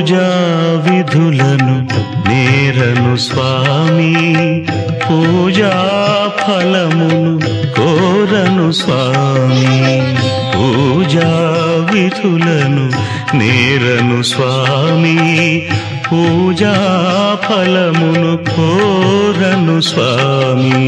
పూజా విధులను నేరను స్వామి పూజా ఫలమును కోరను స్వామి పూజా విధులను నేరను స్వామి పూజా ఫలమును కోరను స్వామి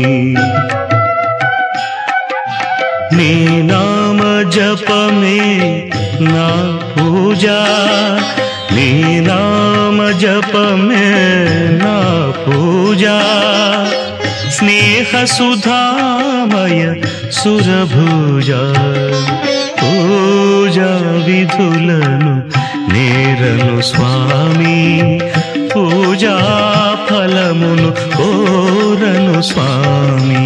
నీ నామ జపమే నా పూజ నీ నామ జపమే నా పూజ స్నేహ సుధామయ సురభుజ పూజ విధులను నేరను స్వామి పూజా ఫలమును కోరను స్వామి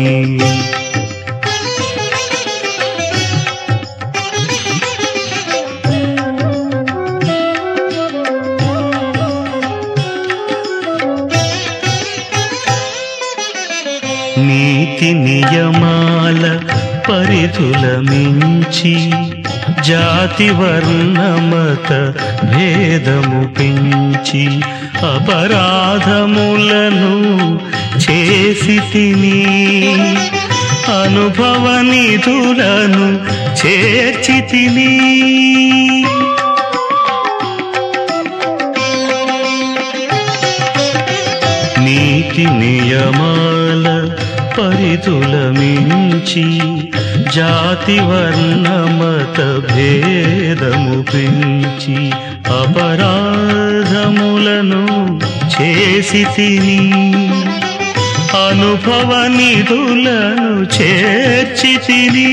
నీతి నియమాల పరిధుల మించి జాతి వర్ణమత భేదము పెంచి అపరాధములను చేసి తిని అనుభవ నిధులను చేర్చి తిని నీతి నియమాల పరిధుల మించి జాతి వర్ణమత భేదము పెంచి అపరాధములను చేసి తిని అనుభవ నిధులను చేర్చి తిని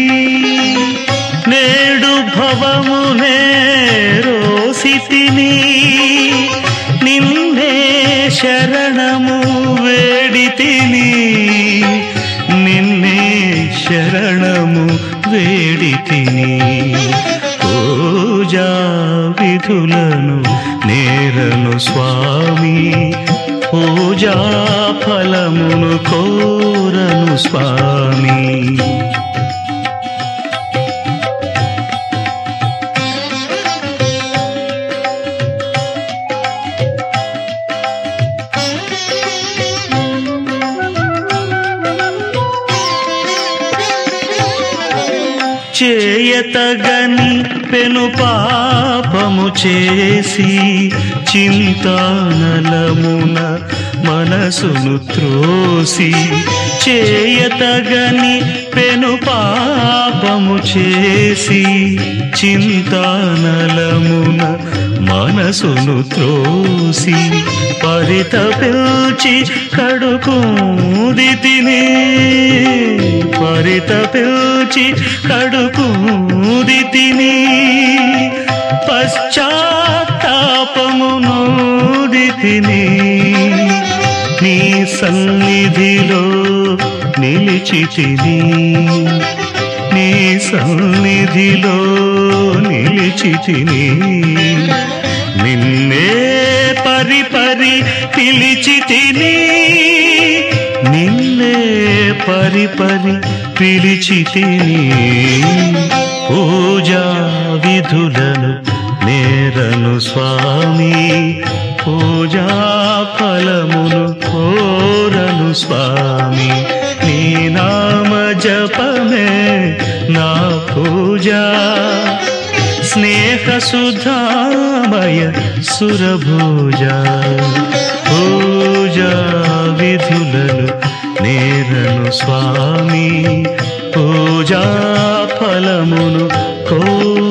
నేడు భవమునే రోసి తిని నిన్నే శరణము వేడి తిని నిన్నే శరణము వేడి తిని పూజా విధులను నేరను స్వామి పూజా ఫలమును కోరను స్వామి చేయతగని పెను పాపము చేసి చింతానలమున మనసును త్రోసి చేయతగని పెను పాపము చేసి చింతానలమున మనసును త్రోసి పరితపిల్చి కడుకుంది తిని పరితపిల్చి కడుకుంది తిని పశ్చాత్తాపము నోడి తిని నీ సన్నిధిలో నిలిచి తిని నీ సన్నిధిలో నిలిచి తిని నిన్నే పరి పరి పిలిచి తిని నిన్నే పరి పరి పిలిచి తిని పూజా విధులను నేరను స్వామి పూజా ఫలమును కోరను స్వామి నీ నామ జపమే నా పూజ స్నేహ సుధామయ సురభూజ పూజా విధులను నేరను స్వామి పూజా ఫలమును కో